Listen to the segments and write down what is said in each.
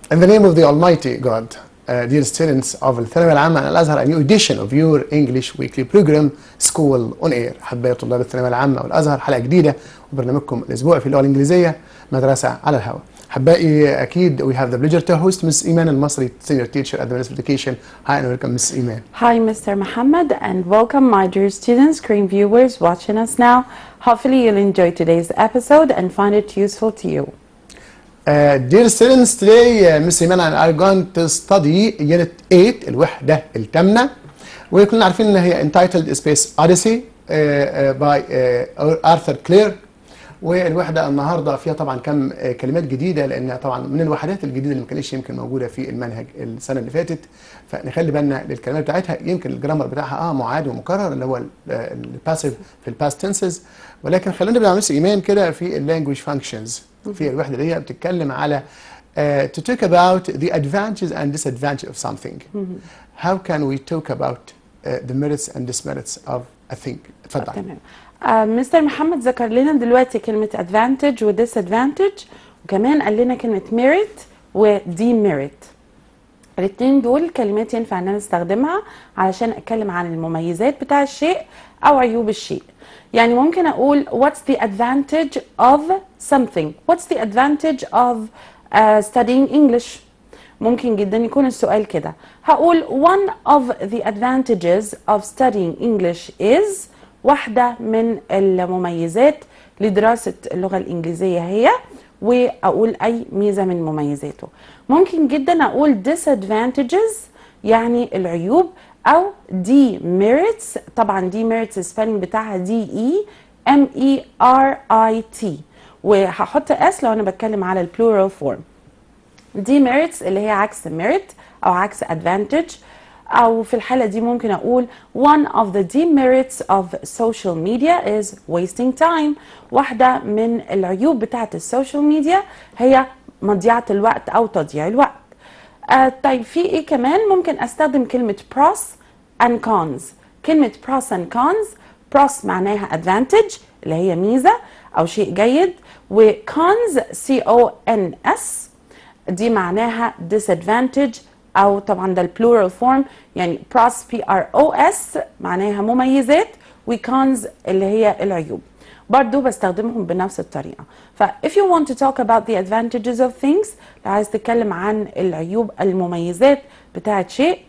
In the name of the Almighty God, uh, dear students of الثانوية العامة على الأزهر, a new edition of your English weekly program School on Air. أحبائي طلاب الثانوية العامة والأزهر حلقة جديدة وبرنامجكم الأسبوعي في اللغة الإنجليزية مدرسة على الهواء. أحبائي أكيد we have the pleasure to host Miss إيمان المصري senior teacher at the Ministry of Education. Hi and welcome Miss إيمان. Hi, Mr. Muhammad, and welcome, my dear students, screen viewers watching us now. Hopefully, you'll enjoy today's episode and find it useful to you. Uh, dear students, today uh, Miss Iman and I are going to study Unit 8 الوحدة الثامنة وكلنا عارفين ان هي entitled Space Odyssey uh, uh, by uh, Arthur Clarke والوحدة النهارده فيها طبعا كم uh, كلمات جديدة لانها طبعا من الوحدات الجديدة اللي ما كانتش يمكن موجودة في المنهج السنة اللي فاتت فنخلي بالنا للكلمات بتاعتها يمكن الجرامر بتاعها اه معاد ومكرر اللي هو الباسيف في الباست تنسز ولكن خلينا نبدا مع مس ايمان كده في اللانجوج فانكشنز في الوحده اللي هي بتتكلم على uh, to talk about the advantages and disadvantages of something. How can we talk about uh, the merits and dismerits of a thing? اتفضل. تمام. آه مستر محمد ذكر لنا دلوقتي كلمة advantage و disadvantage وكمان قال لنا كلمة merit و demerit. الاثنين دول كلمات ينفع ان انا استخدمها علشان اتكلم عن المميزات بتاع الشيء او عيوب الشيء يعني ممكن اقول what's the advantage of something what's the advantage of uh, studying English ممكن جدا يكون السؤال كده هقول one of the advantages of studying English is واحدة من المميزات لدراسة اللغة الإنجليزية هي واقول اي ميزه من مميزاته ممكن جدا اقول disadvantages يعني العيوب او demerits طبعا demerits السبيلنج بتاعها دي اي ام اي ار اي تي وهحط اس لو انا بتكلم على البلورال فورم demerits اللي هي عكس merit او عكس advantage أو في الحالة دي ممكن أقول one of the demerits of social media is wasting time واحدة من العيوب بتاعة السوشيال ميديا هي مضيعة الوقت أو تضييع الوقت آه طيب في إيه كمان ممكن أستخدم كلمة pros and cons كلمة pros and cons pros معناها advantage اللي هي ميزة أو شيء جيد و cons c o n s دي معناها disadvantage او طبعا ده البلورال فورم يعني pros p r o s معناها مميزات وكونز اللي هي العيوب برضو بستخدمهم بنفس الطريقه ف if you want to talk about the advantages of things لو عايز تتكلم عن العيوب المميزات بتاعت شيء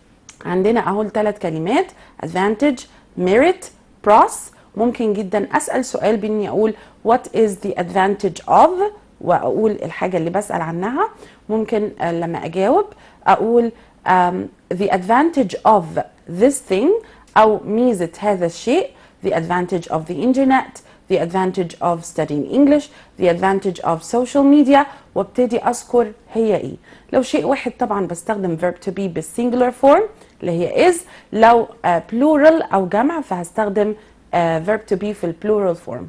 عندنا اهو ثلاث كلمات advantage merit pros ممكن جدا اسال سؤال باني اقول what is the advantage of واقول الحاجه اللي بسال عنها ممكن لما اجاوب اقول um, the advantage of this thing او ميزه هذا الشيء the advantage of the internet the advantage of studying English the advantage of social media وابتدي اذكر هي ايه لو شيء واحد طبعا بستخدم verb to be بالsingular form اللي هي is لو uh, plural او جمع فهستخدم uh, verb to be في البلورال form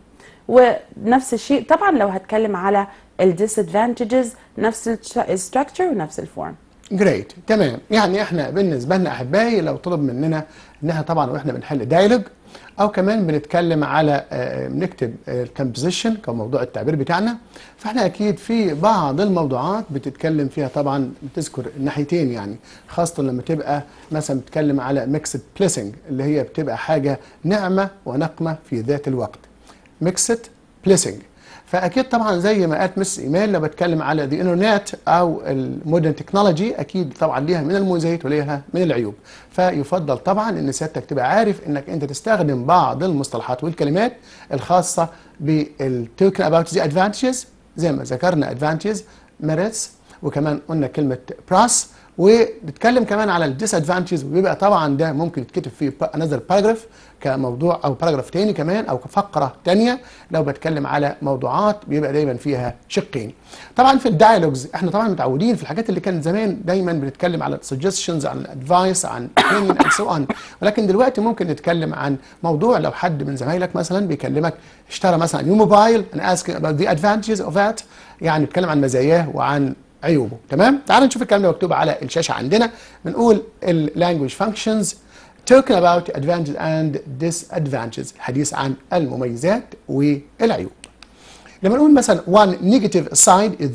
ونفس الشيء طبعا لو هتكلم على ال disadvantages نفس الستراكشر ونفس الفورم جريت تمام يعني احنا بالنسبه لنا احبائي لو طلب مننا ان احنا طبعا واحنا بنحل دايلوج او كمان بنتكلم على بنكتب الكمبوزيشن كموضوع التعبير بتاعنا فاحنا اكيد في بعض الموضوعات بتتكلم فيها طبعا بتذكر الناحيتين يعني خاصه لما تبقى مثلا بتتكلم على ميكسد بليسنج اللي هي بتبقى حاجه نعمه ونقمه في ذات الوقت ميكسد بليسنج فاكيد طبعا زي ما قالت مس ايمان لما بتكلم على ذا انترنت او المودرن تكنولوجي اكيد طبعا ليها من المميزات وليها من العيوب فيفضل طبعا ان سيادتك تبقى عارف انك انت تستخدم بعض المصطلحات والكلمات الخاصه بالتوكن اباوت ذا ادفانتجز زي ما ذكرنا ادفانتجز ميريتس وكمان قلنا كلمه براس ونتكلم كمان على الديسادفانتجز وبيبقى طبعا ده ممكن يتكتب فيه انذر باراجراف كموضوع او باراجراف تاني كمان او كفقره تانيه لو بتكلم على موضوعات بيبقى دايما فيها شقين. طبعا في الدايلوجز احنا طبعا متعودين في الحاجات اللي كانت زمان دايما بنتكلم على سجستشنز عن ادفايس عن opinion and so on ولكن دلوقتي ممكن نتكلم عن موضوع لو حد من زمايلك مثلا بيكلمك اشترى مثلا نيو موبايل and asking about the advantages of that يعني بيتكلم عن مزاياه وعن عيوبه تمام تعال نشوف الكلام ده مكتوب على الشاشه عندنا بنقول اللانجوج فانكشنز talking about advantages and disadvantages الحديث عن المميزات والعيوب لما نقول مثلا one negative side is that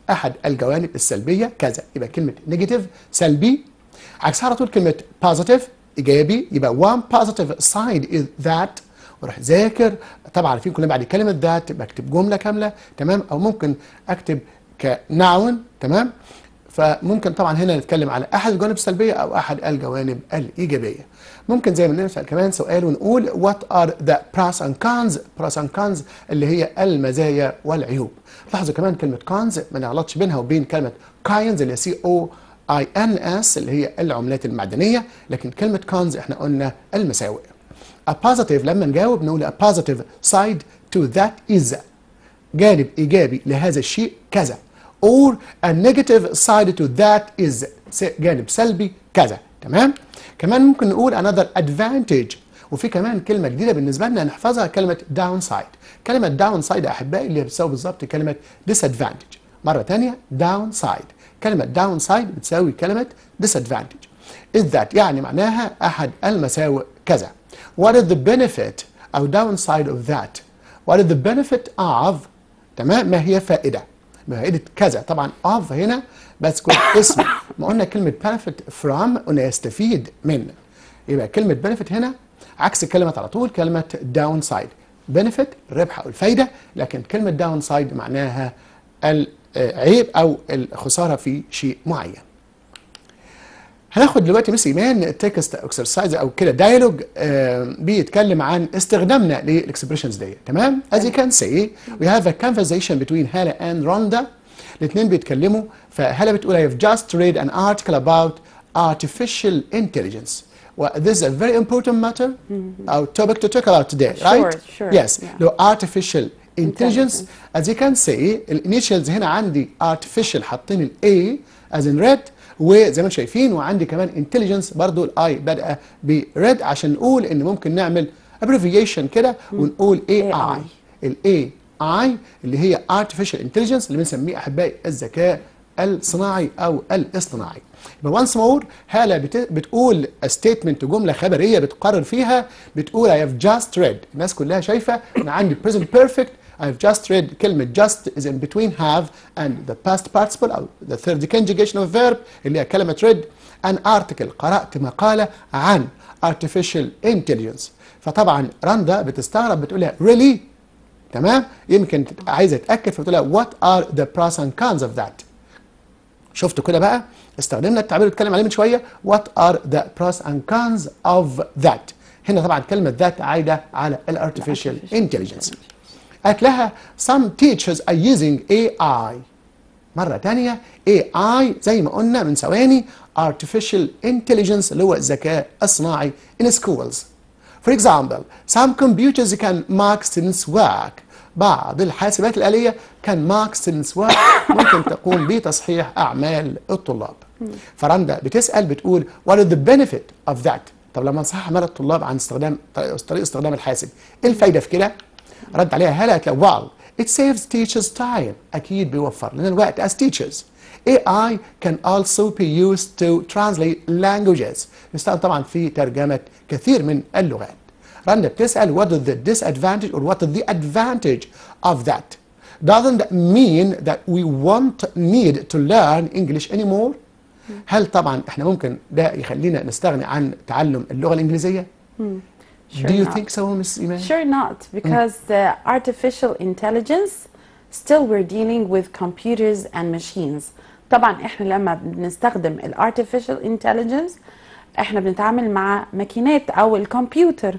احد الجوانب السلبيه كذا يبقى كلمه نيجاتيف سلبي عكسها على طول كلمه بوزيتيف ايجابي يبقى one positive side is that وراح ذاكر طبعا عارفين كلنا بعد كلمه ذات بكتب جمله كامله تمام او ممكن اكتب كناون تمام فممكن طبعا هنا نتكلم على احد الجوانب السلبيه او احد الجوانب الايجابيه ممكن زي ما نسال كمان سؤال ونقول what are the pros and cons pros and cons اللي هي المزايا والعيوب لاحظوا كمان كلمه cons ما نغلطش بينها وبين كلمه coins اللي هي سي او اي ان اس اللي هي العملات المعدنيه لكن كلمه cons احنا قلنا المساوئ a positive لما نجاوب نقول a positive side to that is جانب ايجابي لهذا الشيء كذا or a negative side to that is جانب سلبي كذا تمام كمان ممكن نقول another advantage وفي كمان كلمه جديده بالنسبه لنا نحفظها كلمه downside كلمه downside احبائي اللي بتساوي بالظبط كلمه disadvantage مره ثانيه downside كلمه downside بتساوي كلمه disadvantage is that يعني معناها احد المساوئ كذا what is the benefit او downside of that what is the benefit of تمام ما هي فائده فائده كذا طبعا of هنا بس كنت اسم ما قلنا كلمه benefit from قلنا يستفيد من يبقى كلمه benefit هنا عكس كلمه على طول كلمه downside benefit ربح او الفايده لكن كلمه downside معناها العيب او الخساره في شيء معين هناخد دلوقتي مس ايمان تكست اكسرسايز او كده دايلوج آه بيتكلم عن استخدامنا للاكسبريشنز دي تمام as you can see we have a conversation between Hala and Rhonda الاثنين بيتكلموا فهلا بتقول I have just read an article about artificial intelligence well, this is a very important matter our topic to talk about today Sure, right sure, yes yeah. لو artificial intelligence as you can see الانيشالز هنا عندي artificial حاطين ال A as in red وزي ما انتم شايفين وعندي كمان intelligence برضو الاي بادئه بريد عشان نقول ان ممكن نعمل abbreviation كده ونقول AI ال AI اللي هي artificial intelligence اللي بنسميه احبائي الذكاء الصناعي او الاصطناعي يبقى once more هالة بت... بتقول a statement جملة خبرية بتقرر فيها بتقول I have just read الناس كلها شايفة ان عندي present perfect I have just read كلمة just is in between have and the past participle أو the third conjugation of verb اللي هي كلمة read an article قرأت مقالة عن artificial intelligence فطبعا رندا بتستغرب بتقولها really تمام يمكن عايزة تتأكد فبتقولها what are the pros and cons of that شفتوا كده بقى استخدمنا التعبير اللي اتكلم عليه من شويه what are the pros and cons of that هنا طبعا كلمه that عايده على الارتفيشال intelligence قالت لها some teachers are using AI مرة تانية AI زي ما قلنا من ثواني artificial intelligence اللي هو الذكاء الصناعي in schools. For example, some computers can mark students' work. بعض الحاسبات الآلية كان mark students' work ممكن تقوم بتصحيح أعمال الطلاب. فرندا بتسأل بتقول what is the benefit of that؟ طب لما نصحح أعمال الطلاب عن استخدام طريقة استخدام الحاسب، إيه الفايدة في كده؟ رد عليها هلا قالت له well it saves teachers time اكيد بيوفر لنا الوقت as teachers AI can also be used to translate languages يستخدم طبعا في ترجمة كثير من اللغات رندا بتسأل what is the disadvantage or what is the advantage of that doesn't that mean that we won't need to learn English anymore هل طبعا احنا ممكن ده يخلينا نستغني عن تعلم اللغة الإنجليزية Sure Do you not. think so Miss Iman? Sure not, because the artificial intelligence still we're dealing with computers and machines. طبعا احنا لما بنستخدم ال artificial intelligence احنا بنتعامل مع ماكينات او الكمبيوتر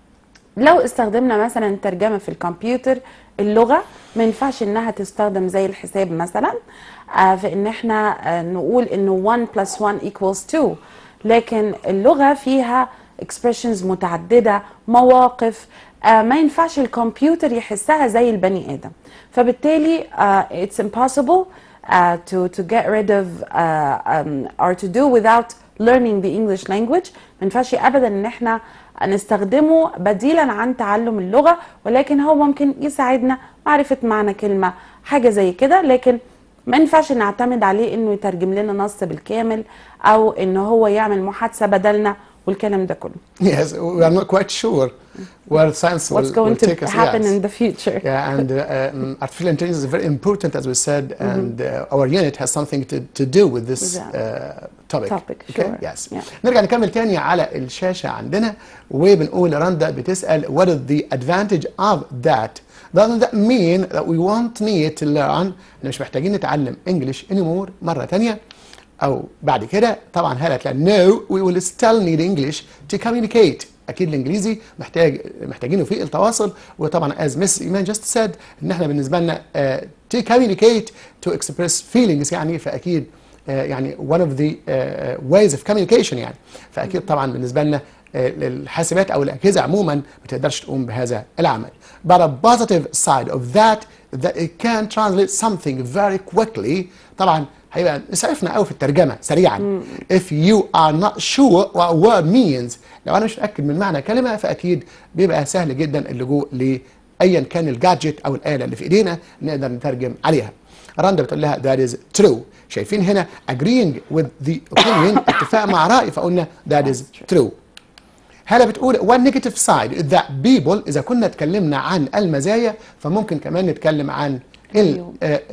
لو استخدمنا مثلا ترجمة في الكمبيوتر اللغة ما ينفعش انها تستخدم زي الحساب مثلا آه، في ان احنا آه، نقول انه 1 plus 1 equals 2 لكن اللغة فيها expressions متعددة مواقف آه، ما ينفعش الكمبيوتر يحسها زي البني آدم فبالتالي آه، it's impossible uh, to, to get rid of uh, um, or to do without learning the English language ما ينفعش ابدا ان احنا نستخدمه بديلا عن تعلم اللغة ولكن هو ممكن يساعدنا معرفة معنى كلمة حاجة زي كده لكن ما ينفعش نعتمد عليه انه يترجم لنا نص بالكامل او ان هو يعمل محادثة بدلنا والكلام ده كله Yes, we are not quite sure where science will, what's going will to take us. happen yes. in the future Yeah, and uh, um, artificial intelligence is very important, as we said, and uh, our unit has something to, to do with this With uh, topic. Topic, okay? sure. Yes. Yeah. نرجع نكمل تاني على الشاشة عندنا وبنقول رندا بتسأل what is the advantage of that doesn't that mean that we won't need to learn احنا مش محتاجين نتعلم English anymore مرة تانية أو بعد كده طبعا هلا تلاقي no we will still need English to communicate اكيد الانجليزي محتاج محتاجينه في التواصل وطبعا as Miss Iman just said ان احنا بالنسبه لنا uh, to communicate to express feelings يعني فاكيد uh, يعني one of the uh, ways of communication يعني فاكيد طبعا بالنسبه لنا uh, الحاسبات او الاجهزه عموما ما تقدرش تقوم بهذا العمل but a positive side of that that it can translate something very quickly طبعا هيبقى اسعفنا قوي في الترجمه سريعا if you are not sure what a word means لو انا مش متاكد من معنى كلمه فاكيد بيبقى سهل جدا اللجوء لايا كان الجادجت او الاله اللي في ايدينا نقدر نترجم عليها رندا بتقول لها that is true شايفين هنا agreeing with the opinion اتفاق مع راي فقلنا that is true هلا بتقول one negative side is that people اذا كنا اتكلمنا عن المزايا فممكن كمان نتكلم عن ال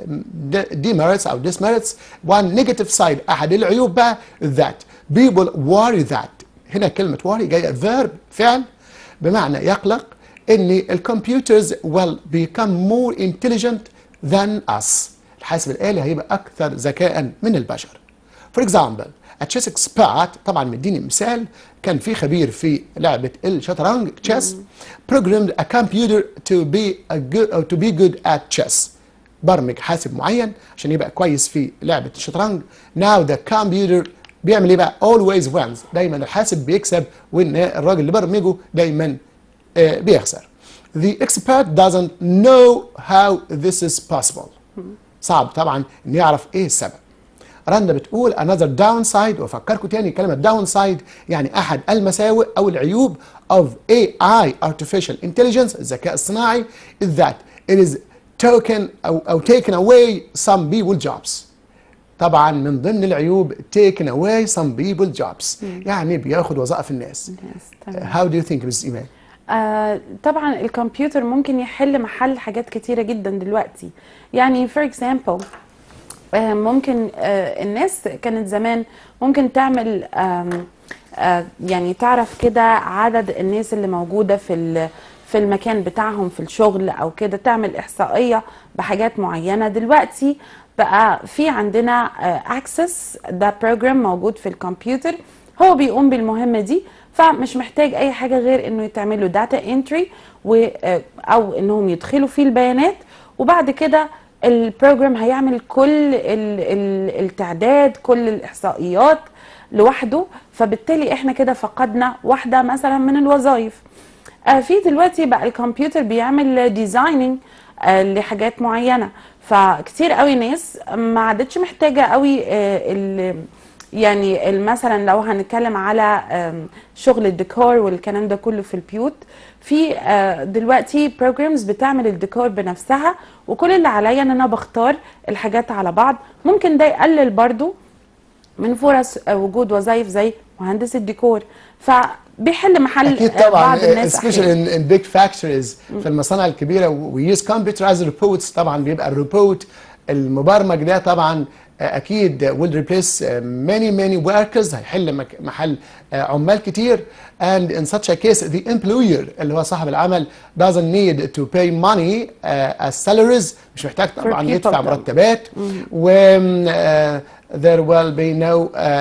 demerits او dismerits one negative side احد العيوب بقى that people worry that هنا كلمة worry جاية verb فعل بمعنى يقلق ان الكمبيوترز will become more intelligent than us الحاسب الآلي هيبقى أكثر ذكاء من البشر For example a chess expert طبعا مديني مثال كان في خبير في لعبة الشطرنج chess programmed a computer to be a good or to be good at chess برمج حاسب معين عشان يبقى كويس في لعبة الشطرنج now the computer بيعمل ايه بقى always wins دايما الحاسب بيكسب وان الراجل اللي برمجه دايما آه بيخسر the expert doesn't know how this is possible صعب طبعا ان يعرف ايه السبب رندا بتقول another downside وافكركم تاني كلمه downside يعني احد المساوئ او العيوب of AI artificial intelligence الذكاء الصناعي is that it is taken او او taken away some people jobs طبعا من ضمن العيوب taken away some people jobs يعني بياخد وظائف الناس Yes, تمام. how do you think Mrs. إيمان آه طبعا الكمبيوتر ممكن يحل محل حاجات كتيرة جدا دلوقتي يعني for example آه ممكن آه الناس كانت زمان ممكن تعمل آم، آه يعني تعرف كده عدد الناس اللي موجودة في ال- في المكان بتاعهم في الشغل او كده تعمل احصائية بحاجات معينة دلوقتي بقى في عندنا اكسس ده بروجرام موجود في الكمبيوتر هو بيقوم بالمهمة دي فمش محتاج اي حاجة غير انه يتعمل له داتا انتري او انهم يدخلوا فيه البيانات وبعد كده البروجرام هيعمل كل ال ال التعداد كل الاحصائيات لوحده فبالتالي احنا كده فقدنا واحدة مثلا من الوظائف آه، في دلوقتي بقى الكمبيوتر بيعمل ديزايننج لحاجات معينة فكتير قوي ناس ما عادتش محتاجة قوي آه، ال يعني ال- مثلا لو هنتكلم على آم، شغل الديكور والكلام ده كله في البيوت في آه، دلوقتي بروجرامز بتعمل الديكور بنفسها وكل اللي عليا ان انا بختار الحاجات على بعض ممكن ده يقلل برضو من فرص آه، وجود وظائف زي مهندس الديكور فبيحل محل اكيد آه، طبعا بعض الناس especially أحياناً. in, in big factories في المصانع الكبيره we use computerized reports طبعا بيبقى الريبورت المبرمج ده طبعا آه، اكيد will replace آه، many many workers هيحل مك- محل آه، عمال كتير and in such a case the employer اللي هو صاحب العمل doesn't need to pay money uh, as salaries مش محتاج طبعا people يدفع طبعاً. مرتبات و آه، there will be no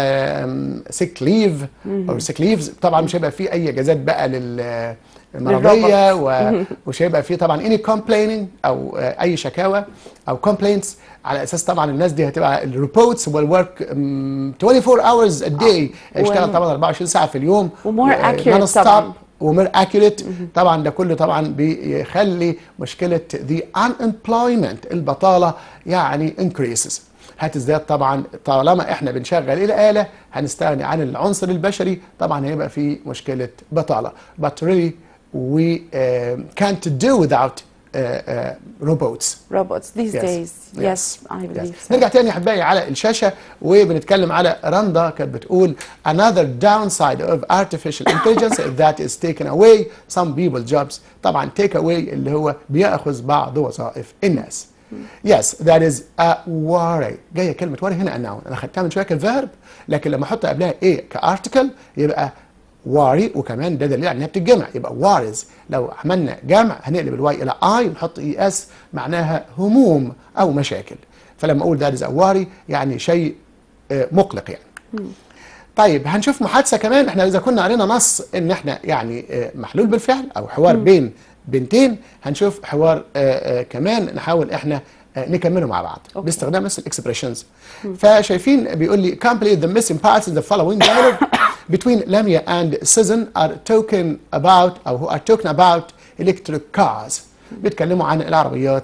um, sick leave or sick leaves طبعا مش هيبقى فيه اي اجازات بقى لل المرضيه و- ومش هيبقى فيه طبعا any complaining او آه، اي شكاوى او complaints على اساس طبعا الناس دي هتبقى الريبورتس will work um, 24 hours a day يشتغل طبعا 24 ساعه في اليوم ومور آه، accurate non-stop طبعاً. ومير اكيوريت طبعا ده كله طبعا بيخلي مشكله the unemployment البطاله يعني increases هتزداد طبعا طالما احنا بنشغل الاله هنستغني عن العنصر البشري طبعا هيبقى في مشكله بطاله but really we uh, can't do without uh, روبوتس robots these Yes. days yes, I believe so نرجع تاني يا احبائي على الشاشه وبنتكلم على رندا كانت بتقول another downside of artificial intelligence is that is taken away some people jobs طبعا take away اللي هو بياخذ بعض وظائف الناس yes that is a worry جايه كلمه worry هنا noun انا خدتها من شويه كفيرب لكن لما احط قبلها ايه كارتكل يبقى واري وكمان ده دليل على انها بتتجمع يبقى وارز لو عملنا جمع هنقلب الواي الى اي ونحط اي اس معناها هموم او مشاكل فلما اقول ده از واري يعني شيء آه، مقلق يعني طيب هنشوف محادثه كمان احنا اذا كنا قرينا نص ان احنا يعني آه، محلول بالفعل او حوار بين بنتين هنشوف حوار آه، آه، كمان نحاول احنا آه، نكمله مع بعض أوكي. باستخدام نفس الاكسبريشنز فشايفين بيقول لي complete the missing parts in the following dialogue between Lamia and Susan are talking about او who are talking about electric cars بيتكلموا عن العربيات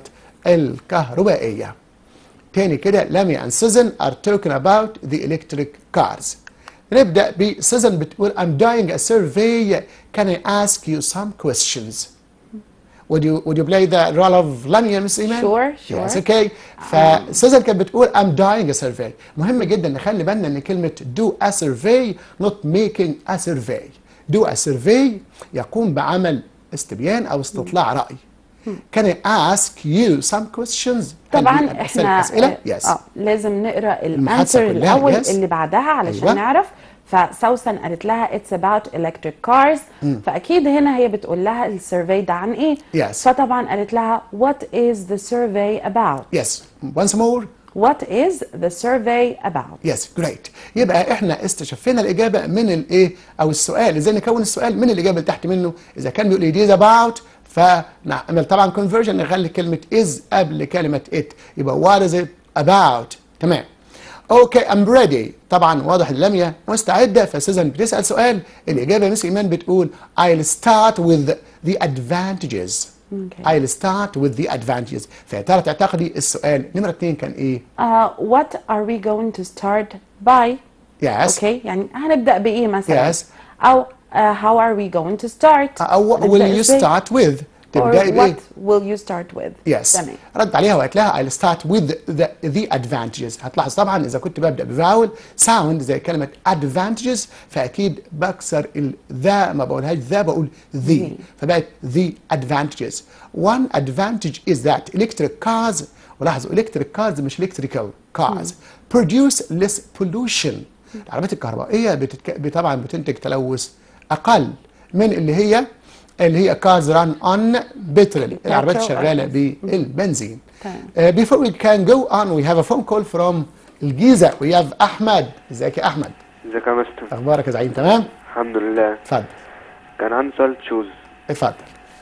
الكهربائيه تاني كده لاميا and Susan are talking about the electric cars نبدأ بسوزان بتقول I'm doing a survey can I ask you some questions would you would you play the role of Lamia Miss Iman Sure, sure. yes okay فسوزان كانت بتقول I'm doing a survey مهم جدا نخلي بالنا ان كلمة do a survey not making a survey do a survey يقوم بعمل استبيان او استطلاع رأي can I ask you some questions هل طبعا دي أسألك احنا أسئلة آه، yes اه لازم نقرا المحادثة الانسر كلها، الاول yes. اللي بعدها علشان أيوة. نعرف فسوسن قالت لها it's about electric cars فاكيد هنا هي بتقول لها السيرفي ده عن ايه Yes. فطبعا قالت لها what is the survey about yes once more what is the survey about يس جريت يبقى احنا استشفينا الاجابه من الايه او السؤال ازاي نكون السؤال من الاجابه اللي تحت منه اذا كان بيقول لي is about فنعمل طبعا conversion نخلي كلمه is قبل كلمه it يبقى what is it about تمام اوكي ام ريدي طبعا واضح ان لميا مستعده فسوزان بتسال سؤال الاجابه مس ايمان بتقول I'll start with the advantages Okay. I'll start with the advantages فيا ترى تعتقدي السؤال نمره اثنين كان ايه؟ uh, what are we going to start by Yes. اوكي يعني هنبدا بايه مثلا Yes. او uh, how are we going to start أو هنبدأ will you إزاي؟ start with or تبدأي بإيه؟ what will you start with Yes تمام رد عليها وقالت لها I'll start with the, the advantages هتلاحظ طبعا إذا كنت ببدأ بفاول sound زي كلمة advantages فأكيد بكسر الذا ما بقولهاش ذا بقول the The. فبقت the advantages one advantage is that electric cars ولاحظوا electric cars مش electrical cars produce less pollution العربيات الكهربائية بتتك... طبعا بتنتج تلوث أقل من اللي هي اللي هي cars run on petrol العربيات Petrol or شغالة gas. بالبنزين تمام. uh, before we can go on we have a phone call from الجيزة we have أحمد ازيك يا أحمد ازيك يا مستر أخبارك يا زعيم تمام الحمد لله اتفضل كان عندي سؤال تشوز اتفضل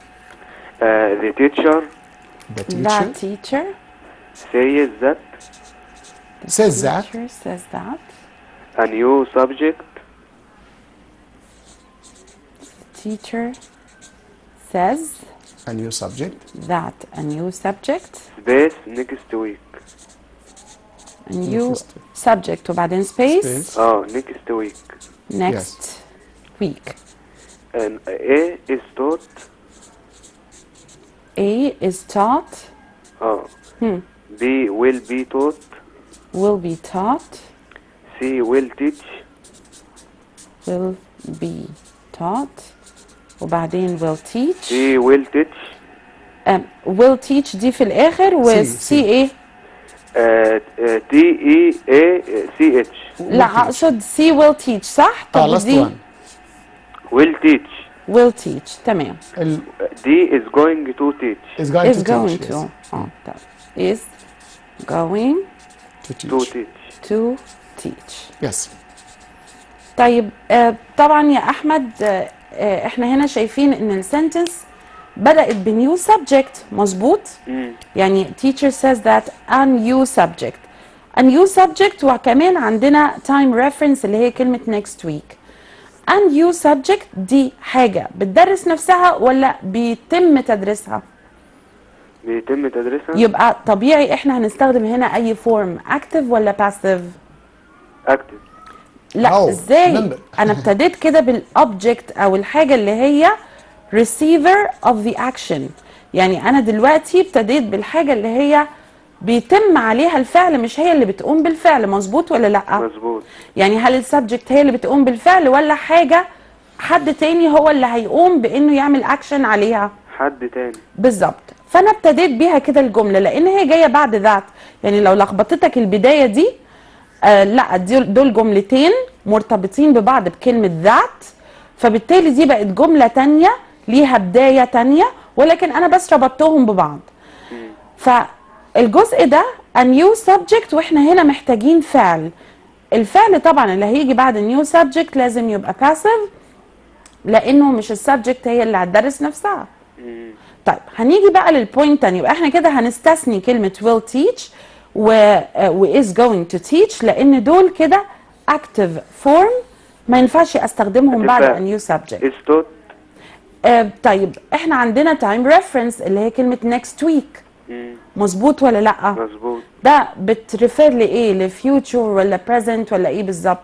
the teacher the that teacher teacher says that says that teacher says that a new subject teacher says a new subject that a new subject space next week a new Next. subject وبعدين space, Space. اه next week next week and A is taught A is taught اه B will be taught will be taught C will teach will be taught وبعدين will teach D will teach um, will teach دي في الآخر و C, C ايه آه، آه، T E A C H لا اقصد C will teach صح اه طب last دي one will teach will teach تمام ال D is going to teach is going is to going teach to yes. اه طب is going to to teach teach to teach yes طيب آه طبعا يا احمد آه آه احنا هنا شايفين ان السنتنس بدأت بنيو subject مظبوط مم. يعني teacher says that a new subject a new subject وكمان عندنا time reference اللي هي كلمة next week a new subject دي حاجة بتدرس نفسها ولا بيتم تدريسها بيتم تدريسها يبقى طبيعي احنا هنستخدم هنا اي form active ولا passive active لا أو ازاي member. انا ابتديت كده بالاوبجكت او الحاجه اللي هي receiver of the action يعني انا دلوقتي ابتديت بالحاجه اللي هي بيتم عليها الفعل مش هي اللي بتقوم بالفعل مظبوط ولا لا مظبوط يعني هل السبجكت هي اللي بتقوم بالفعل ولا حاجه حد تاني هو اللي هيقوم بانه يعمل اكشن عليها حد تاني بالظبط فانا ابتديت بيها كده الجمله لان هي جايه بعد ذات يعني لو لخبطتك البدايه دي آه لا دي دول جملتين مرتبطين ببعض بكلمه ذات فبالتالي دي بقت جمله تانية ليها بدايه تانية ولكن انا بس ربطتهم ببعض فالجزء ده a new subject واحنا هنا محتاجين فعل الفعل طبعا اللي هيجي بعد new subject لازم يبقى passive لانه مش السبجكت هي اللي هتدرس نفسها مم. طيب هنيجي بقى للبوينت تاني يبقى احنا كده هنستثني كلمة will teach و, آه، و is going to teach لأن دول كده active form ما ينفعش استخدمهم بعد هتبقى a new subject استوت آه طيب احنا عندنا time reference اللي هي كلمة next week مم. مظبوط ولا لأ؟ مظبوط ده بتريفير لإيه؟ لفيوتشر ولا present ولا إيه بالظبط؟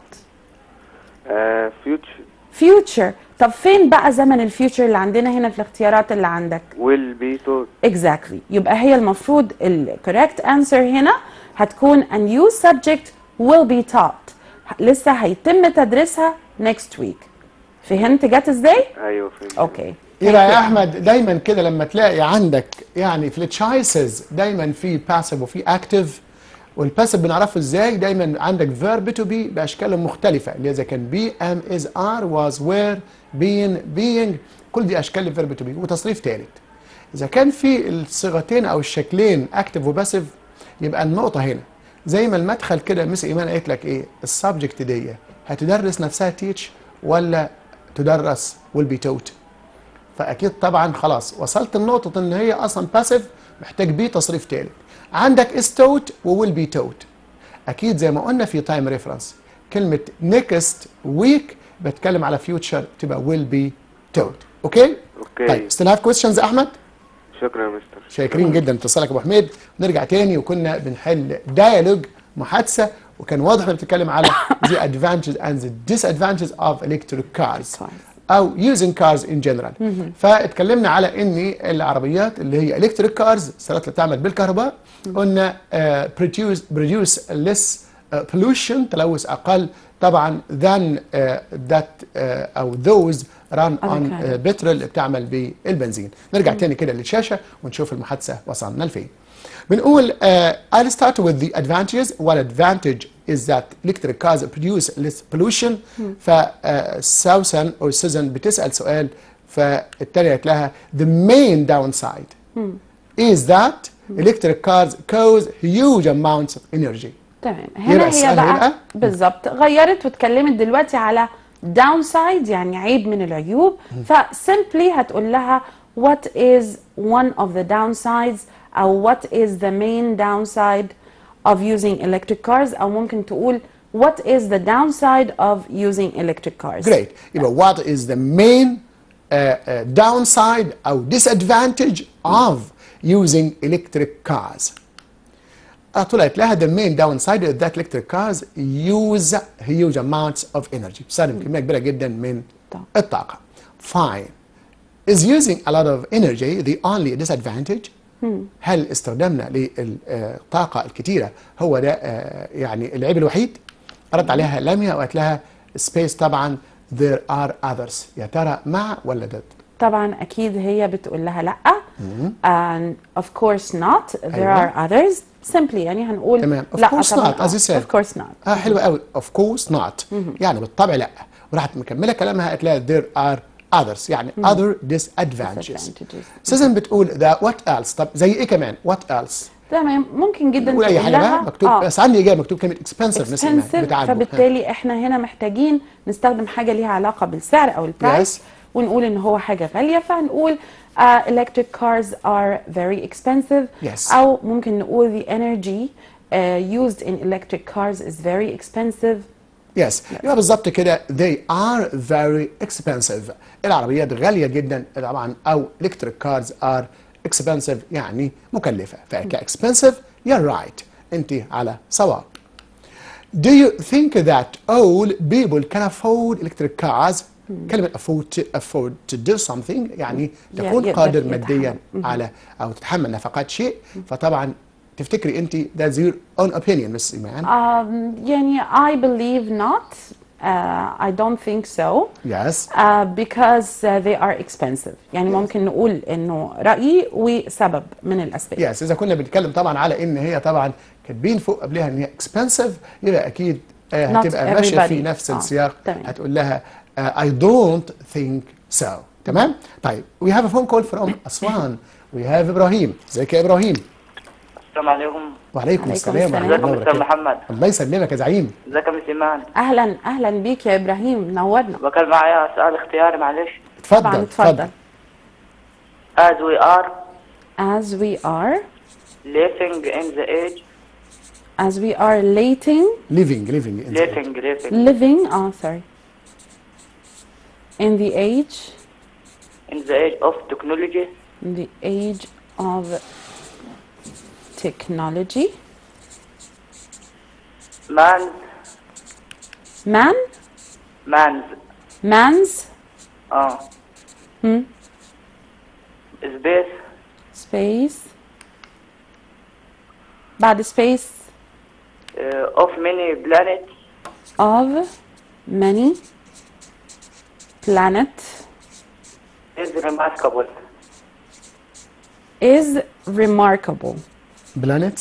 آه فيوتشر future طب فين بقى زمن الفيوتشر اللي عندنا هنا في الاختيارات اللي عندك؟ will be taught exactly يبقى هي المفروض ال correct answer هنا هتكون a new subject will be taught لسه هيتم تدريسها next week فهمت جت ازاي؟ ايوه فهمت اوكي يبقى يا احمد دايما كده لما تلاقي عندك يعني في التشايسز دايما في باسيف وفي اكتف والباسيف بنعرفه ازاي دايما عندك فيرب تو بي باشكال مختلفه اللي اذا كان بي ام از ار واز وير بين بينج كل دي اشكال الفيرب تو بي وتصريف ثالث اذا كان في الصيغتين او الشكلين اكتف وباسيف يبقى النقطه هنا زي ما المدخل كده مس ايمان قالت لك ايه السبجكت دي هتدرس نفسها تيتش ولا تدرس will be taught فاكيد طبعا خلاص وصلت لنقطه ان هي اصلا باسيف محتاج بيه تصريف ثالث عندك is taught وwill be taught اكيد زي ما قلنا في تايم ريفرنس كلمه next week بتكلم على future تبقى will be taught اوكي اوكي طيب still have questions يا احمد شكرا يا مستر شاكرين جدا اتصالك يا ابو حميد نرجع تاني وكنا بنحل ديالوج محادثه وكان واضح انك بتتكلم على the advantages and the disadvantages of electric cars او using cars in general فاتكلمنا على ان العربيات اللي هي electric cars السيارات اللي بتعمل بالكهرباء قلنا uh, produce produce less uh, pollution تلوث اقل طبعا than uh, that uh, او those run on kind. uh, بترول اللي بتعمل بالبنزين نرجع تاني كده للشاشه ونشوف المحادثه وصلنا لفين بنقول uh, I'll start with the advantages one advantage is that electric cars produce less pollution ف uh, سوسن او سوزن بتسأل سؤال فالتانية قالت لها the main downside is that electric cars cause huge amounts of energy تمام يبقى هنا هي السؤال بقى هيبقى؟ بالظبط غيرت واتكلمت دلوقتي على downside يعني عيب من العيوب فسيمبلي هتقول لها what is one of the downsides او what is the main downside of using electric cars او ممكن تقول what is the downside of using electric cars Great. يبقى what is the main uh, uh, downside or disadvantage of using electric cars? طلعت لها the main downside is that electric cars use huge amounts of energy بتستخدم كمية كبيرة جدا من طبعا. الطاقة. Fine. Is using a lot of energy the only disadvantage? هل استخدامنا للطاقة الكتيرة هو ده آه، يعني العيب الوحيد؟ رد عليها لميا وقالت لها space طبعا there are others يا ترى مع ولا ضد؟ طبعا اكيد هي بتقول لها لا and of course not there أيوة. are others simply يعني هنقول تمام. Of لا course طبعا not, as you said. of course not اه حلو قوي of course not يعني بالطبع لا وراحت مكمله كلامها قالت لها there are others يعني other disadvantages Disadvantages. سوزن بتقول ذا what else طب زي ايه كمان what else تمام ممكن جدا نقول اي تقول حاجه بقى لها مكتوب آه. بس عندي اجابه مكتوب كلمه expensive مثلا expensive بتاعته فبالتالي احنا هنا محتاجين نستخدم حاجه ليها علاقه بالسعر او البرايس Yes. ونقول ان هو حاجه غاليه فهنقول uh, electric cars are very expensive Yes. او ممكن نقول the energy uh, used in electric cars is very expensive يس يبقى بالظبط كده they are very expensive العربيات غاليه جدا طبعا او electric cars are expensive يعني مكلفه فك expensive you're right انت على صواب Do you think that all people can afford electric cars كلمة afford to, afford to do something يعني ي- تكون يقدر قادر يتحمل. ماديا على أو تتحمل نفقات شيء فطبعا تفتكري أنت that's your own opinion Miss إيمان Um, يعني I believe not. Uh, I don't think so. yes Uh, because uh, they are expensive. يعني ممكن نقول إنه رأيي وسبب من الأسباب. يس اذا كنا بنتكلم طبعا على ان هي طبعا كاتبين فوق قبلها ان هي اكسبنسيف يبقى اكيد آه Not هتبقى ماشيه في everybody. نفس آه، السياق تمام. هتقول لها آه I don't think so تمام طيب we have a phone call from اسوان we have ابراهيم ازيك يا ابراهيم السلام عليكم وعليكم عليكم السلام السلام. ورحمه الله ازيكم مستر وبركاته محمد الله يسلمك يا زعيم ازيك يا مس ايمان أهلا أهلا بيك يا إبراهيم نورنا. وكان معايا سؤال اختياري معلش طبعا اتفضل اتفضل. as we are As we are living in the age as we are lating living living in the- living living living oh sorry in the age in the age of technology in the age of technology man man man's man's اه hmm, space space بعد space uh, of many planets of many planet is remarkable is remarkable planets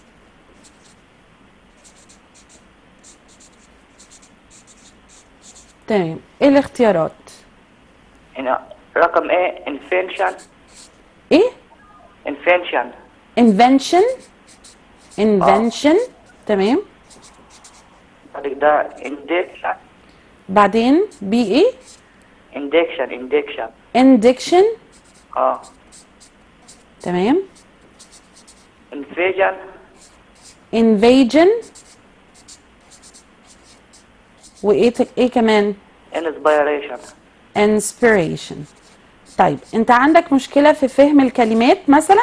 تمام ايه الاختيارات هنا رقم ايه invention ايه invention invention invention تمام بعد كده induction بعدين بي ايه induction induction indiction اه تمام invasion invasion وايه ت- ايه كمان inspiration inspiration طيب انت عندك مشكلة في فهم الكلمات مثلا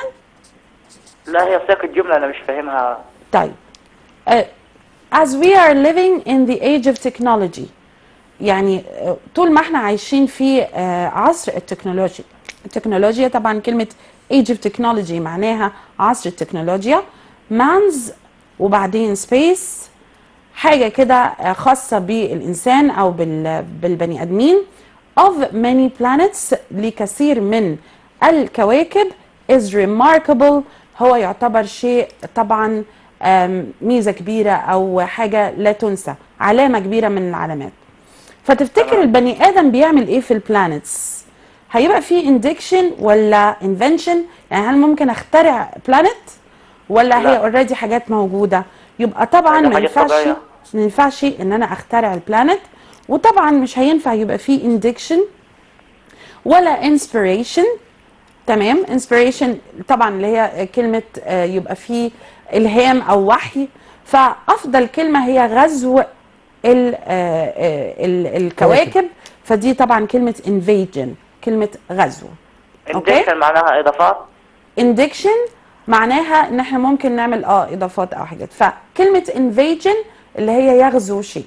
لا هي سياق الجملة انا مش فاهمها طيب uh, as we are living in the age of technology يعني آه، طول ما احنا عايشين في آه، عصر التكنولوجيا التكنولوجيا طبعا كلمة age of technology معناها عصر التكنولوجيا man's وبعدين space حاجة كده آه، خاصة بالإنسان أو بال- بالبني آدمين of many planets لكثير من الكواكب is remarkable هو يعتبر شيء طبعا آم، ميزة كبيرة أو حاجة لا تنسى علامة كبيرة من العلامات فتفتكر البني آدم بيعمل إيه في البلانتس هيبقى في اندكشن ولا انفنشن يعني هل ممكن اخترع بلانت ولا هي لا. اوريدي حاجات موجوده يبقى طبعا ده ما حاجات ينفعش طبيعية. ما ينفعش ان انا اخترع البلانت وطبعا مش هينفع يبقى في اندكشن ولا انسبيريشن تمام انسبيريشن طبعا اللي هي كلمه آه، يبقى فيه الهام او وحي فافضل كلمه هي غزو ال- آه، آه، ال- الكواكب فدي طبعا كلمه انفيجن كلمه غزو اوكي induction معناها اضافات اندكشن معناها ان احنا ممكن نعمل اه اضافات او حاجات فكلمه انفيجن اللي هي يغزو شيء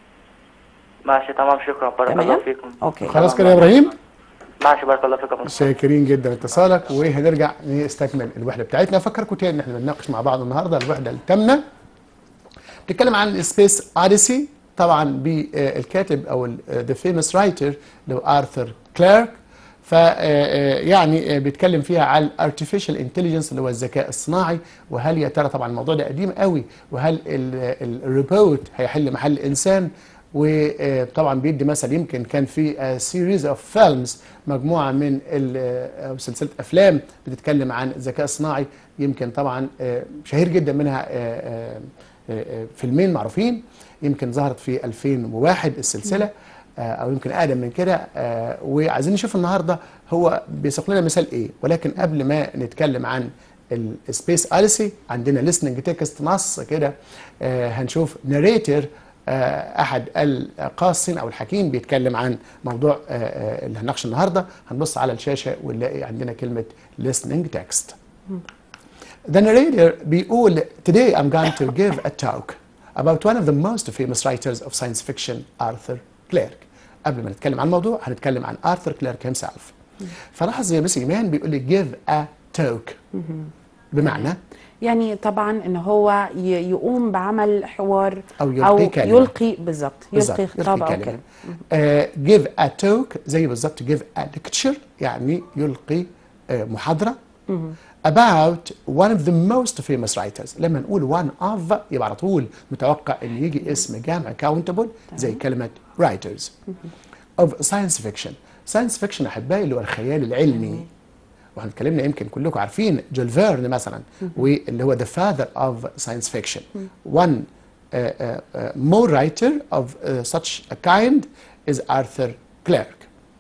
ماشي تمام شكرا بارك الله تمام فيكم اوكي خلاص كده يا ابراهيم ماشي بارك الله فيكم شاكرين جدا اتصالك وهنرجع نستكمل الوحده بتاعتنا افكركم تاني ان احنا بنناقش مع بعض النهارده الوحده الثامنه بتتكلم عن السبيس اوديسي طبعا بالكاتب او ذا فيموس رايتر اللي هو ارثر كلارك ف يعني بيتكلم فيها عن الارتفيشال انتليجنس اللي هو الذكاء الصناعي وهل يا ترى طبعا الموضوع ده قديم قوي وهل الروبوت هيحل محل الانسان وطبعا بيدي مثل يمكن كان في سيريز اوف فيلمز مجموعه من ال- او سلسله افلام بتتكلم عن الذكاء الصناعي يمكن طبعا آه، شهير جدا منها آه، آه، آه، فيلمين معروفين يمكن ظهرت في 2001 السلسله آه، او يمكن اقدم من كده آه، وعايزين نشوف النهارده هو بيسوق لنا مثال ايه ولكن قبل ما نتكلم عن السبيس اليسي عندنا listening تكست نص كده آه، هنشوف ناريتور احد القاصين او الحكيم بيتكلم عن موضوع آه، آه، اللي هنناقشه النهارده هنبص على الشاشه ونلاقي عندنا كلمه listening text The narrator بيقول Today I'm going to give a talk about one of the most famous writers of science fiction Arthur Clarke قبل ما نتكلم عن الموضوع هنتكلم عن ارثر كلارك هيمسيلف فلاحظ يا مس ايمان بيقول لي give a talk بمعنى يعني طبعا ان هو ي- يقوم بعمل حوار أو يلقي كلمة. يلقي بالظبط بالظبط، يلقي خطاب او كلمه آه give a talk زي بالظبط give a lecture يعني يلقي آه محاضرة about one of the most famous writers لما نقول one of يبقى على طول متوقع ان يجي اسم جامع countable زي كلمة writers of science fiction science fiction احبائي اللي هو الخيال العلمي واحنا اتكلمنا يمكن كلكم عارفين جول فيرن مثلا واللي هو the father of science fiction one uh, uh, uh, more writer of uh, such a kind is Arthur Clarke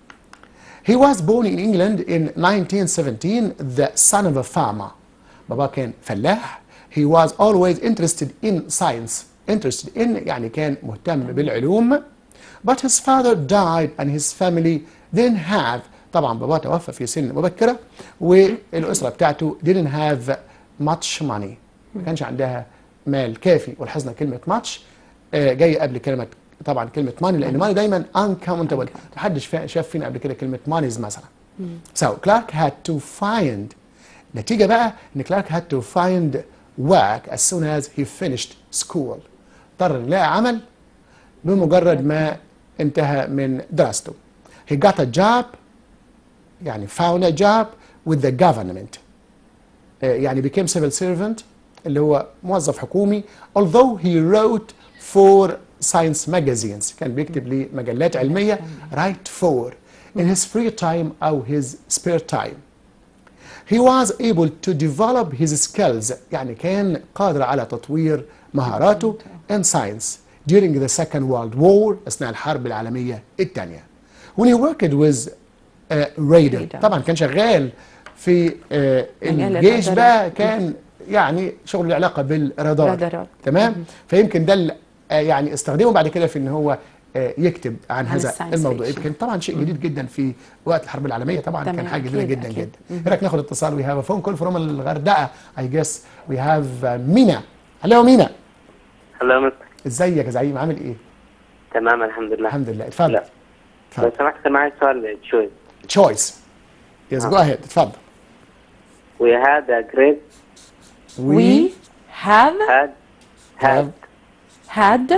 He was born in England in 1917, the son of a farmer. بابا كان فلاح. He was always interested in science. Interested in يعني كان مهتم بالعلوم. But his father died and his family didn't have طبعا بابا توفى في سن مبكرة والأسرة بتاعته didn't have much money. ما كانش عندها مال كافي والحزنة كلمة much آه، جاية قبل كلمة طبعا كلمة money لأن money دايما uncountable محدش فا- شاف فينا قبل كده كلمة monies مثلا So Clark had to find نتيجة بقى إن Clark had to find work as soon as he finished school اضطر يلاقي عمل بمجرد ما انتهى من دراسته He got a job يعني found a job with the government آه، يعني became civil servant اللي هو موظف حكومي although he wrote for science magazines كان بيكتب لمجلات علمية write for in his free time أو his spare time he was able to develop his skills يعني كان قادر على تطوير مهاراته in science during the second world war أثناء الحرب العالمية الثانية when he worked with uh, radar Radar. طبعا كان شغال في آه، مجال الجيش الرادارات. بقى كان يعني شغل له علاقه بالرادار رادارات. تمام فيمكن ده اللي، آه، يعني استخدمه بعد كده في ان هو آه، يكتب عن عن هذا الساينس الموضوع فيكشن. يمكن طبعا شيء جديد جدا في وقت الحرب العالميه طبعا كان تمام، حاجه جديده أكيد، جدا أكيد. جدا ايه رايك ناخد اتصال وي هاف فون كول فروم الغردقه اي جس وي هاف مينا هلو مينا هلا مستر ازيك يا زعيم عامل ايه تمام الحمد لله الحمد لله اتفضل لا لو اتفضل سمحت معي سؤال شوي تشويس يس جو اهيد اتفضل We had a great we have had had had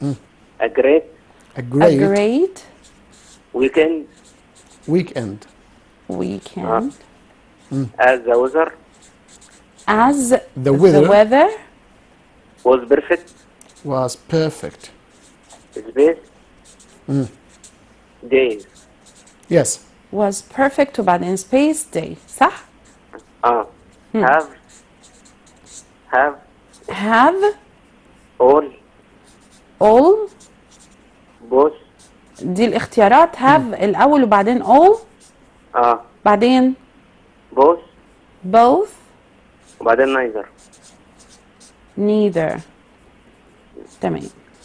a great a a great great weekend weekend weekend as the weather as The weather- weather was perfect was perfect space days yes was perfect وبعدين space day صح؟ اه have have have all all both دي الاختيارات have الأول وبعدين all اه بعدين both both وبعدين neither neither تمام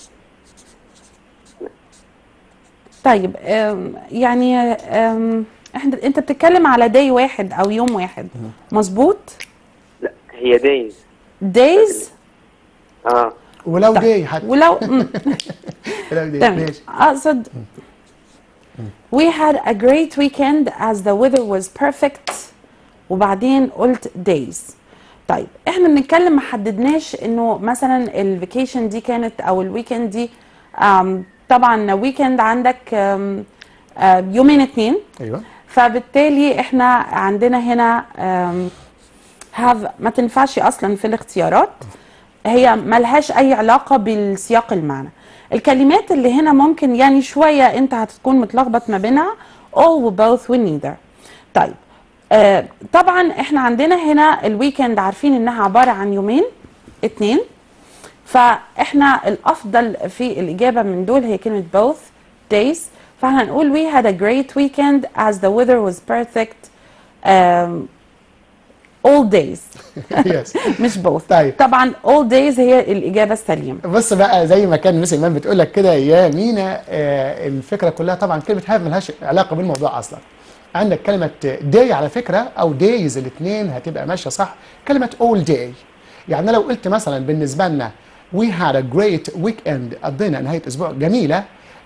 طيب أم، يعني أم، احنا انت بتتكلم على day واحد او يوم واحد مظبوط لا هي days days اه ولو طيب. دي حتى ولو مم. ولو دي تمام ماشي اقصد we had a great weekend as the weather was perfect وبعدين قلت days طيب احنا بنتكلم ما حددناش انه مثلا الفيكيشن دي كانت او الويكند دي آم، طبعا ويكند عندك آم، آه، يومين اتنين ايوه فبالتالي احنا عندنا هنا هاف ما تنفعش اصلا في الاختيارات هي ملهاش اي علاقه بالسياق المعنى الكلمات اللي هنا ممكن يعني شويه انت هتكون متلخبط ما بينها all و both و neither طيب آه طبعا احنا عندنا هنا الويكند عارفين انها عباره عن يومين اتنين فاحنا الافضل في الاجابه من دول هي كلمه both days فاحنا هنقول we had a great weekend as the weather was perfect um, all days يس مش both طيب. طبعا all days هي الاجابه السليمه بص بقى زي ما كان مس ايمان بتقول لك كده يا مينا آه الفكره كلها طبعا كلمه هاف ملهاش علاقه بالموضوع اصلا عندك كلمه داي على فكره او دايز الاثنين هتبقى ماشيه صح كلمه اول داي يعني لو قلت مثلا بالنسبه لنا we had a great weekend قضينا نهايه اسبوع جميله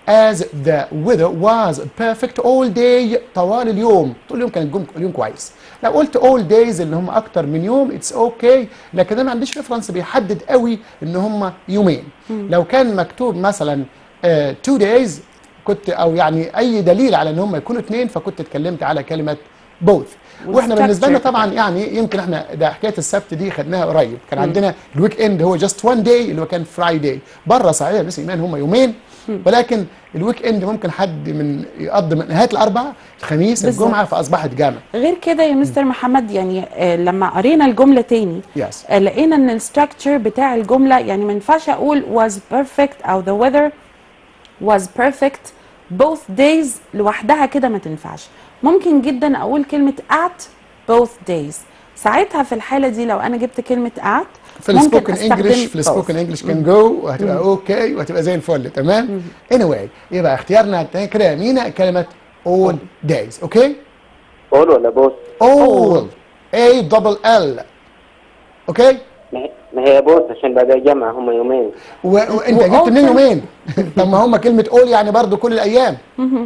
as the weather was perfect all day طوال اليوم طول اليوم كان اليوم اليوم كويس لو قلت all days اللي هم اكتر من يوم اتس اوكي okay. لكن انا ما عنديش ريفرنس بيحدد قوي ان هم يومين لو كان مكتوب مثلا آه two days كنت او يعني اي دليل على ان هم يكونوا اثنين فكنت اتكلمت على كلمه both واحنا بالنسبه لنا والstructure طبعا يعني يمكن احنا ده حكايه السبت دي خدناها قريب كان عندنا الويك اند هو جاست وان داي اللي هو كان فرايداي بره صحيح بس ايمان هم يومين ولكن الويك اند ممكن حد من يقضي من نهايه الاربعاء الخميس بالظبط. الجمعه فاصبحت جامع غير كده يا مستر محمد يعني آه، لما قرينا الجمله تاني Yes. آه، لقينا ان الستراكشر بتاع الجمله يعني ما ينفعش اقول was perfect او the weather was perfect both days لوحدها كده ما تنفعش ممكن جدا اقول كلمه at both days ساعتها في الحاله دي لو انا جبت كلمه at في ممكن السبوكن أستخدم انجلش في both. السبوكن انجلش كان جو وهتبقى اوكي وهتبقى زي الفل تمام anyway يبقى اختيارنا التاني كده يا مينا كلمه all days اوكي قول ولا بوس all a double l اوكي ما هي- ما هي بوس عشان بعدها جمع هم يومين و- وانت و- جبت منين all يومين طب ما هم كلمه all يعني برضو كل الايام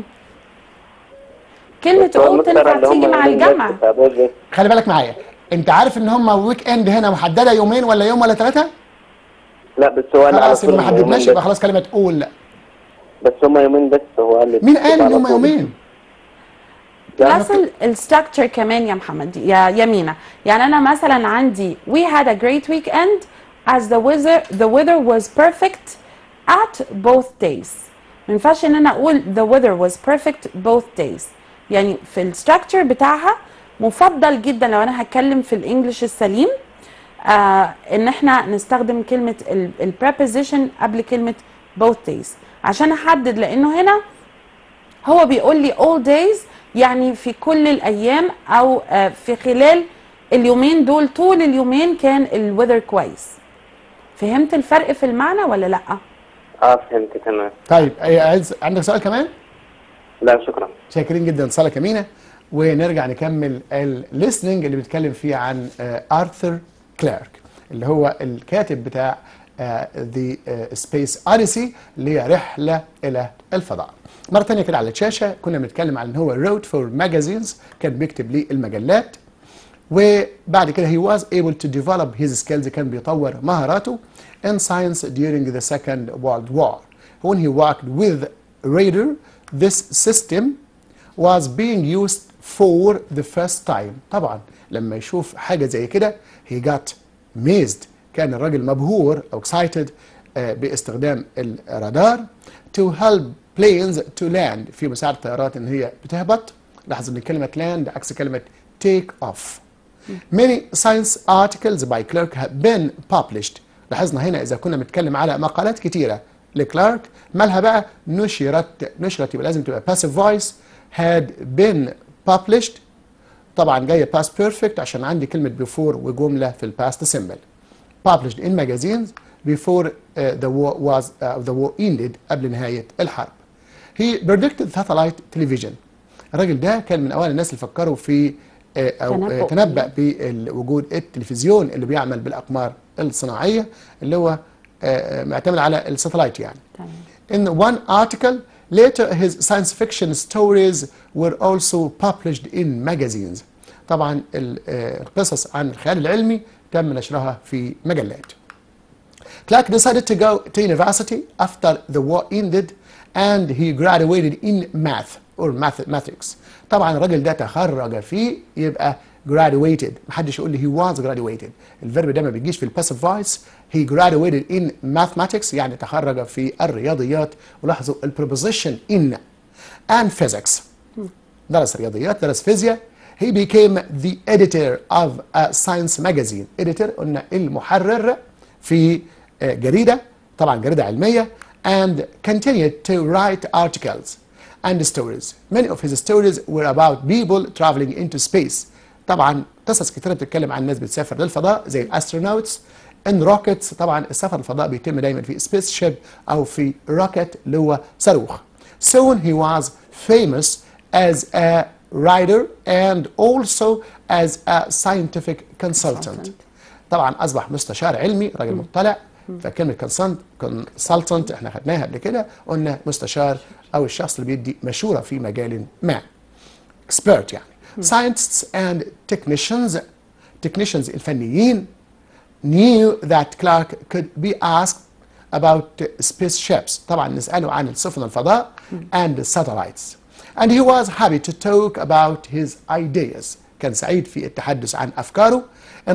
كلمه بس هو all المختار تنفع اللي هم تيجي مع يومين بس، الجمع فبوس بس. خلي بالك معايا انت عارف ان هم ويك اند هنا محدده يومين ولا يوم ولا ثلاثه لا بس هو انا خلاص على يبقى ما طول هم حددناش يومين يبقى خلاص كلمه all بس, بس هم يومين بس هو قال لي مين قال ان على هم طول. يومين بلس الستراكشر كمان يا محمد يا يمينة يعني انا مثلا عندي we had a great weekend as the weather the weather was perfect at both days ما ينفعش ان انا اقول the weather was perfect both days يعني في الستراكشر بتاعها مفضل جدا لو انا هتكلم في الانجليش السليم آه ان احنا نستخدم كلمة البريبوزيشن قبل كلمة both days عشان احدد لانه هنا هو بيقول لي all days يعني في كل الايام او آه، في خلال اليومين دول طول اليومين كان الويذر كويس فهمت الفرق في المعنى ولا لا اه فهمت تمام طيب أي- عايز عندك سؤال كمان لا شكرا شاكرين جدا صالة كمينة ونرجع نكمل الليسننج اللي بيتكلم فيه عن آه، ارثر كلارك اللي هو الكاتب بتاع ذا سبيس اوديسي اللي هي رحله الى الفضاء مره ثانيه كده على الشاشه كنا بنتكلم عن ان هو wrote فور ماجازينز كان بيكتب للمجلات وبعد كده he was able to develop his skills كان بيطور مهاراته in science during the second world war when he worked with radar this system was being used for the first time طبعا لما يشوف حاجة زي كده he got amazed كان الراجل مبهور أو excited آه، باستخدام الرادار to help planes to land في مساعدة الطيارات إن هي بتهبط لاحظ إن كلمة land عكس كلمة take off Many science articles by Clark have been published. لاحظنا هنا إذا كنا بنتكلم على مقالات كتيرة لكلارك مالها بقى نشرت نشرت يبقى لازم تبقى passive voice had been published طبعا جاية past perfect عشان عندي كلمة before وجملة في الباست symbol. Published in magazines before uh, the war was uh, the war ended قبل نهاية الحرب. He predicted satellite television. الراجل ده كان من اوائل الناس اللي فكروا في آه، او تنبؤ. آه، تنبأ بوجود التلفزيون اللي بيعمل بالاقمار الصناعيه اللي هو آه، آه، معتمد على الساتلايت يعني. تمام In one article, later his science fiction stories were also published in magazines. طبعا ال- آه، القصص عن الخيال العلمي تم نشرها في مجلات. Clark decided to go to university after the war ended and he graduated in math or mathematics. طبعا الراجل ده تخرج فيه يبقى graduated محدش يقول لي he was graduated الفيرب ده ما بيجيش في الباسيف فويس he graduated in mathematics يعني تخرج في الرياضيات ولاحظوا البروبوزيشن in and physics درس رياضيات درس فيزياء he became the editor of a science magazine editor قلنا المحرر في آه، جريدة طبعا جريدة علمية and continued to write articles and stories many of his stories were about people traveling into space طبعا قصص كتيرة بتتكلم عن ناس بتسافر للفضاء زي الاسترونوتس ان روكيتس طبعا السفر للفضاء بيتم دايما في سبيس شيب او في روكيت اللي هو صاروخ soon he was famous as a writer and also as a scientific consultant Consultant. طبعا اصبح مستشار علمي راجل مطلع فكلمه كونسلتنت احنا خدناها قبل كده قلنا مستشار او الشخص اللي بيدي مشوره في مجال ما expert يعني scientists and technicians technicians الفنيين knew that Clark could be asked about spaceships طبعا نسأله عن السفن الفضاء and satellites and he was happy to talk about his ideas كان سعيد في التحدث عن أفكاره in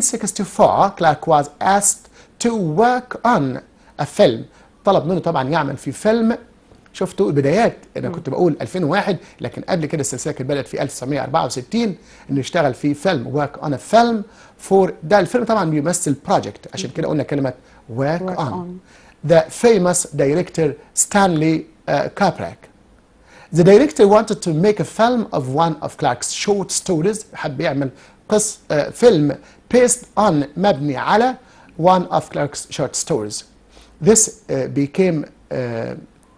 1964 Clark was asked to work on a film طلب منه طبعا يعمل في فيلم شفتوا البدايات انا كنت بقول 2001 لكن قبل كده السلسله كانت بدات في 1964 انه يشتغل في فيلم ورك اون ا فيلم فور ده الفيلم طبعا بيمثل بروجكت عشان كده قلنا كلمه work Work on on. the famous director Stanley uh, Kubrick The director wanted to make a film of one of Clark's short stories حب يعمل قص uh, فيلم based on مبني على one of Clark's short stories. This uh, became uh,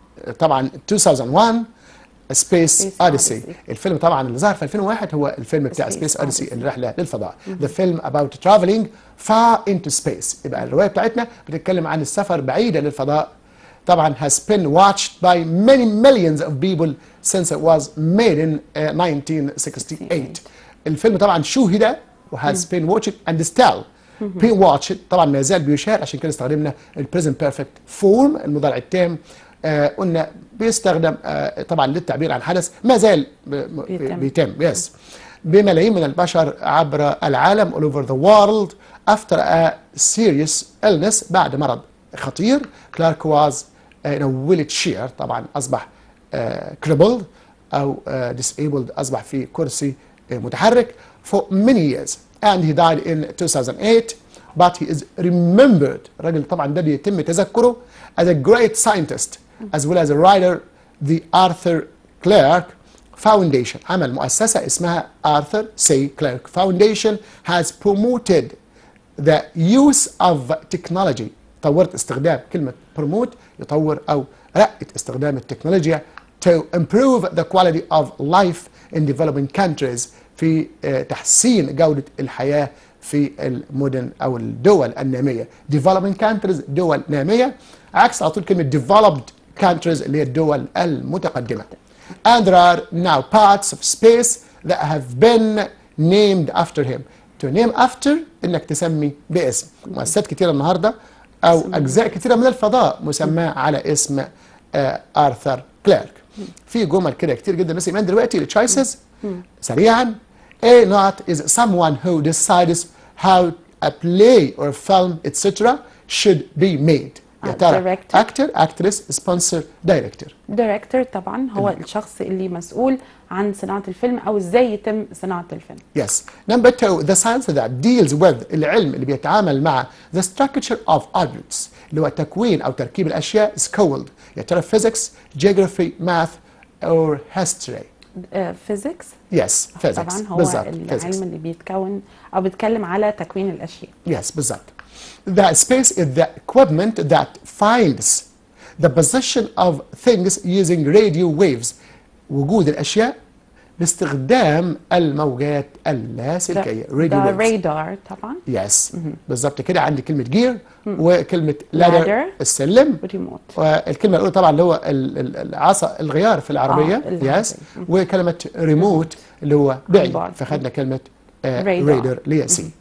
طبعا 2001 A Space Space Odyssey. Odyssey. الفيلم طبعا اللي ظهر في 2001 هو الفيلم بتاع Space Space Odyssey Odyssey. الرحلة للفضاء. The film about traveling far into space. يبقى الرواية بتاعتنا بتتكلم عن السفر بعيدا للفضاء. طبعا has been watched by many millions of people since it was made in uh, 1968. الفيلم طبعا شوهد و has been watched and still being watched طبعا ما زال بيشاهد عشان كده استخدمنا ال present perfect form المضارع التام آه قلنا بيستخدم آه طبعا للتعبير عن حدث ما زال ب- ب- بيتم. بيتم يس بملايين من البشر عبر العالم all over the world after a serious illness بعد مرض خطير كلارك was in a wheelchair طبعا أصبح آه، crippled أو آه، disabled أصبح في كرسي آه، متحرك for many years and he died in 2008 but he is remembered الراجل طبعا ده بيتم تذكره as a great scientist as well as a writer the Arthur Clarke Foundation عمل مؤسسة اسمها Arthur C. Clarke Foundation has promoted the use of technology طورت استخدام كلمة promote يطور أو رأت استخدام التكنولوجيا to improve the quality of life in developing countries في آه، تحسين جودة الحياة في المدن أو الدول النامية developing countries دول نامية عكس على طول كلمة developed countries اللي هي الدول المتقدمة and there are now parts of space that have been named after him to name after انك تسمي باسم مؤسسات كتيرة النهاردة او اجزاء كتيرة من الفضاء مسماة على اسم آه ارثر كلارك في جمل كده كتير جدا بس ايمان دلوقتي التشويسز سريعا A not is someone who decides how a play or film etc should be made يا آه، ترى director. actor actress sponsor director دايركتور طبعا هو الشخص اللي مسؤول عن صناعة الفيلم أو إزاي يتم صناعة الفيلم Yes. Number two, the science that deals with العلم اللي بيتعامل مع the structure of objects اللي هو تكوين أو تركيب الأشياء is called يا ترى physics, geography, math or history. فيزيكس Yes, physics. طبعا هو بالظبط. العلم physics. اللي بيتكون أو بيتكلم على تكوين الأشياء Yes, بالظبط. The space is the equipment that finds the position of things using radio waves. وجود الأشياء باستخدام الموجات اللاسلكية. ده radio waves. رادار طبعا يس بالظبط كده عندي كلمة جير وكلمة لادر Ladder. السلم وريموت والكلمة الأولى طبعا اللي هو ال- ال- العصا الغيار في العربية آه، العربية. يس وكلمة ريموت اللي هو بعيد بعد. فخدنا كلمة Radar. ريدر اللي هي سي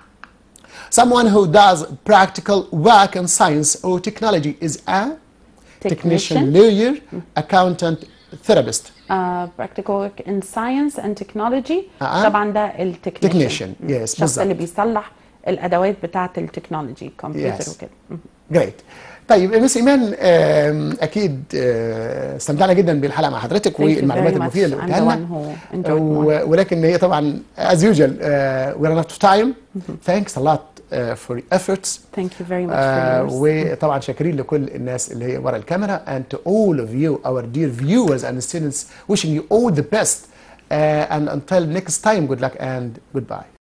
Someone who does practical work in science or technology is a technician, technician lawyer, accountant, therapist. uh, practical work in science and technology آه. طبعا ده التكنيشن Technician, yes, الشخص بالظبط. اللي بيصلح الادوات بتاعه التكنولوجي كمبيوتر Yes. وكده مم. جريت طيب مس ايمان آم، اكيد آه، استمتعنا جدا بالحلقه مع حضرتك Thank you والمعلومات very much. المفيده اللي I'm قلتها the لنا one who enjoyed more. و- ولكن هي طبعا as usual uh, we're out of time thanks a lot uh, for your efforts Thank you very much آه، for yours. وطبعا شاكرين لكل الناس اللي هي ورا الكاميرا and to all of you our dear viewers and students wishing you all the best uh, and until next time good luck and goodbye